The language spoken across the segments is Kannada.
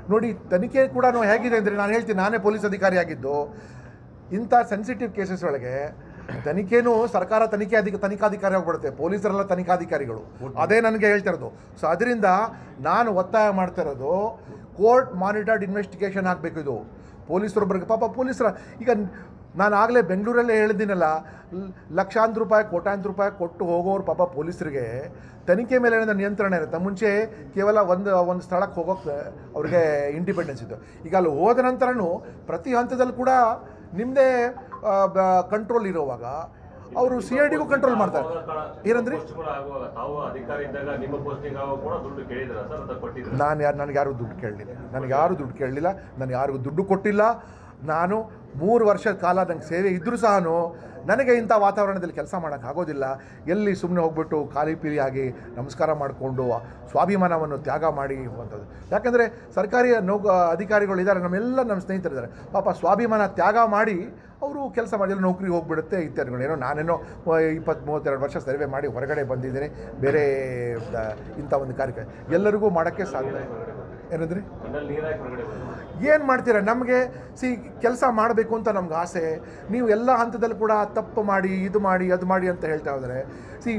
ನೋಡಿ ತನಿಖೆ ಕೂಡ ಹೇಗಿದೆ ಅಂದರೆ ನಾನು ಹೇಳ್ತೀನಿ ನಾನೇ ಪೊಲೀಸ್ ಅಧಿಕಾರಿ ಆಗಿದ್ದು ಇಂಥ ಸೆನ್ಸಿಟಿವ್ ಕೇಸಸ್ ಒಳಗೆ ತನಿಖೆನೂ ಸರ್ಕಾರ ತನಿಖೆ ಅಧಿಕ ತನಿಖಾಧಿಕಾರಿ ಆಗಿಬಿಡುತ್ತೆ ಪೊಲೀಸರೆಲ್ಲ ತನಿಖಾಧಿಕಾರಿಗಳು ಅದೇ ನನಗೆ ಹೇಳ್ತಾ ಇರೋದು ಸೊ ಅದರಿಂದ ನಾನು ಒತ್ತಾಯ ಮಾಡ್ತಾ ಇರೋದು ಕೋರ್ಟ್ ಮಾನಿಟರ್ಡ್ ಇನ್ವೆಸ್ಟಿಗೇಷನ್ ಆಗಬೇಕು ಇದು ಪೊಲೀಸರೊಬ್ಬರಿಗೆ ಪಾಪ ಪೊಲೀಸರ ಈಗ ನಾನು ಆಗಲೇ ಬೆಂಗಳೂರಲ್ಲೇ ಹೇಳಿದ್ದೀನಲ್ಲ ಲ್- ಲಕ್ಷಾಂತರ ರೂಪಾಯಿ ಕೋಟ್ಯಾಂತರ ರೂಪಾಯಿ ಕೊಟ್ಟು ಹೋಗೋರು ಪಾಪ ಪೊಲೀಸರಿಗೆ ತನಿಖೆ ಮೇಲೆ ಏನಿದೆ ನಿಯಂತ್ರಣ ಇರುತ್ತೆ ಮುಂಚೆ ಕೇವಲ ಒಂದು ಒಂದು ಸ್ಥಳಕ್ಕೆ ಹೋಗೋಕ್ಕೆ ಅವ್ರಿಗೆ ಇಂಡಿಪೆಂಡೆನ್ಸ್ ಇತ್ತು ಈಗ ಅಲ್ಲಿ ಹೋದ ನಂತರನೂ ಪ್ರತಿ ಹಂತದಲ್ಲಿ ಕೂಡ ನಿಮ್ಮದೇ ಕಂಟ್ರೋಲ್ ಇರೋವಾಗ ಅವರು ಸಿ ಐ ಡಿಗೂ ಕಂಟ್ರೋಲ್ ಮಾಡ್ತಾರೆ ಏನಂದ್ರಿ ಪೋಸ್ಟ್ಗಳು ಆಗುವಾಗ ತಾವು ಅಧಿಕಾರಿ ಇದ್ದಾಗ ನಿಮ್ಮ ಪೋಸ್ಟಿಂಗ್ ಆಗುವಾಗ ಕೂಡ ದುಡ್ಡು ಕೇಳಿದ್ರ ಸರ್ ಅಥವಾ ಕೊಟ್ಟಿದ್ರ ನಾನು ಯಾರು ನನಗೆ ಯಾರು ದುಡ್ಡು ಕೇಳಲಿಲ್ಲ ನನಗೆ ಯಾರು ದುಡ್ಡು ಕೇಳಲಿಲ್ಲ ನನಗೆ ಯಾರಿಗೂ ದುಡ್ಡು ಕೊಟ್ಟಿಲ್ಲ ನಾನು ಮೂರು ವರ್ಷದ ಕಾಲ ನಂಗೆ ಸೇವೆ ಇದ್ದರೂ ಸಹ ನನಗೆ ಇಂಥ ವಾತಾವರಣದಲ್ಲಿ ಕೆಲಸ ಮಾಡೋಕ್ಕಾಗೋದಿಲ್ಲ ಎಲ್ಲಿ ಸುಮ್ಮನೆ ಹೋಗ್ಬಿಟ್ಟು ಖಾಲಿ ಪೀಲಿ ಆಗಿ ನಮಸ್ಕಾರ ಮಾಡಿಕೊಂಡು ಸ್ವಾಭಿಮಾನವನ್ನು ತ್ಯಾಗ ಮಾಡಿ ಹೋಗುವಂಥದ್ದು ಯಾಕಂದರೆ ಸರ್ಕಾರಿ ನೌಕ ಅಧಿಕಾರಿಗಳು ಇದ್ದಾರೆ ನಮ್ಮೆಲ್ಲ ನಮ್ಮ ಸ್ನೇಹಿತರಿದ್ದಾರೆ ಪಾಪ ಸ್ವಾಭಿಮಾನ ತ್ಯಾಗ ಮಾಡಿ ಅವರು ಕೆಲಸ ಮಾಡಿ ಎಲ್ಲ ನೌಕರಿಗೆ ಹೋಗ್ಬಿಡುತ್ತೆ ಇತ್ಯಾದಿಗಳು ಏನೋ ನಾನೇನೋ ಇಪ್ಪತ್ತು ಮೂವತ್ತೆರಡು ವರ್ಷ ಸರ್ವೆ ಮಾಡಿ ಹೊರಗಡೆ ಬಂದಿದ್ದೀನಿ ಬೇರೆ ದ- ಇಂಥ ಒಂದು ಕಾರ್ಯಕ್ರಮ ಎಲ್ಲರಿಗೂ ಮಾಡೋಕ್ಕೆ ಸಾಧ್ಯ ಏನಂದ್ರಿ ಕಣ್ಣಲ್ಲಿ ನೀರಾಗಿ ಹೊರಗಡೆ ಬಂದ್ರು ಏನು ಮಾಡ್ತೀರಾ ನಮಗೆ ಸಿ ಕೆಲಸ ಮಾಡಬೇಕು ಅಂತ ನಮ್ಗೆ ಆಸೆ ನೀವು ಎಲ್ಲ ಹಂತದಲ್ಲಿ ಕೂಡ ತಪ್ಪು ಮಾಡಿ ಇದು ಮಾಡಿ ಅದು ಮಾಡಿ ಅಂತ ಹೇಳ್ತಾ ಹೋದರೆ ಸಿ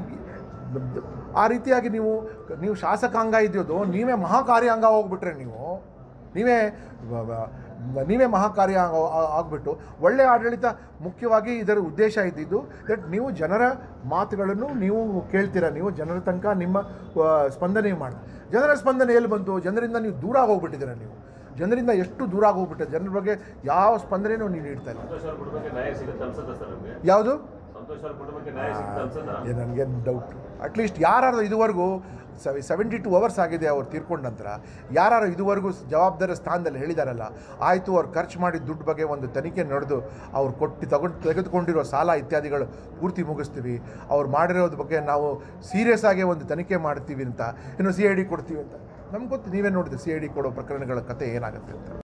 ಆ ರೀತಿಯಾಗಿ ನೀವು ನೀವು ಶಾಸಕಾಂಗ ಇದೆಯೋದು ನೀವೇ ಮಹಾಕಾರ್ಯಾಂಗ ಹೋಗ್ಬಿಟ್ರೆ ನೀವು ನೀವೇ ವ- ವ- ನೀವೇ ಮಹಾಕಾರ್ಯ ಆ- ಆಗ್ಬಿಟ್ಟು ಒಳ್ಳೆಯ ಆಡಳಿತ ಮುಖ್ಯವಾಗಿ ಇದರ ಉದ್ದೇಶ ಇದ್ದಿದ್ದು ದಟ್ ನೀವು ಜನರ ಮಾತುಗಳನ್ನು ನೀವು ಕೇಳ್ತೀರಾ ನೀವು ಜನರ ತನಕ ನಿಮ್ಮ ಆ, ಸ್ಪಂದನೆ ಮಾಡಿ ಜನರ ಸ್ಪಂದನೆ ಎಲ್ಲಿ ಬಂತು ಜನರಿಂದ ನೀವು ದೂರ ಹೋಗ್ಬಿಟ್ಟಿದ್ದೀರಾ ನೀವು ಜನರಿಂದ ಎಷ್ಟು ದೂರ ಆಗೋಗ್ಬಿಟ್ಟೆ ಜನರ ಬಗ್ಗೆ ಯಾವ ಸ್ಪಂದನೆನೂ ನೀವು ನೀಡ್ತಾ ಇಲ್ಲ ಸಂತೋಷ್ ಅವ್ರ ಕುಟುಂಬಕ್ಕೆ ನ್ಯಾಯ ಸಿಗುತ್ತೆ ಅನ್ಸುತ್ತೆ ಸರ್ ನಿಮಗೆ ಯಾವುದು ಸಂತೋಷ್ ಅವ್ರ ಕುಟುಂಬಕ್ಕೆ ನ್ಯಾಯ ಸಿಗುತ್ತೆ ಅನ್ಸುತ್ತಾ ನನಗೇನು ಡೌಟ್ ಅಟ್ಲೀಸ್ಟ್ ಯಾರು ಇದುವರೆಗೂ ಸೆವೆಂಟಿ ಟು ಅವರ್ಸ್ ಆಗಿದೆ ಅವ್ರು ತೀರ್ಕೊಂಡ ನಂತರ ಯಾರು ಇದುವರೆಗೂ ಜವಾಬ್ದಾರಿ ಸ್ಥಾನದಲ್ಲಿ ಹೇಳಿದಾರಲ್ಲ ಆಯಿತು ಅವ್ರು ಖರ್ಚು ಮಾಡಿದ ದುಡ್ಡು ಬಗ್ಗೆ ಒಂದು ತನಿಖೆ ನಡೆದು ಅವ್ರು ಕೊಟ್ಟು ತಗೊಂಡು ತೆಗೆದುಕೊಂಡಿರೋ ಸಾಲ ಇತ್ಯಾದಿಗಳು ಪೂರ್ತಿ ಮುಗಿಸ್ತೀವಿ ಅವ್ರು ಮಾಡಿರೋದ್ರ ಬಗ್ಗೆ ನಾವು ಸೀರಿಯಸ್ ಆಗಿ ಒಂದು ತನಿಖೆ ಮಾಡ್ತೀವಿ ಅಂತ ಇನ್ನು ಸಿ ಐ ಡಿ ಕೊಡ್ತೀವಿ ಅಂತ ನಮ್ಗೆ ಗೊತ್ತು ನೀವೇ ನೋಡಿದ್ರೆ ಸಿ ಐ ಡಿ ಕೊಡೋ ಪ್ರಕರಣಗಳ ಕತೆ ಏನಾಗುತ್ತೆ ಅಂತ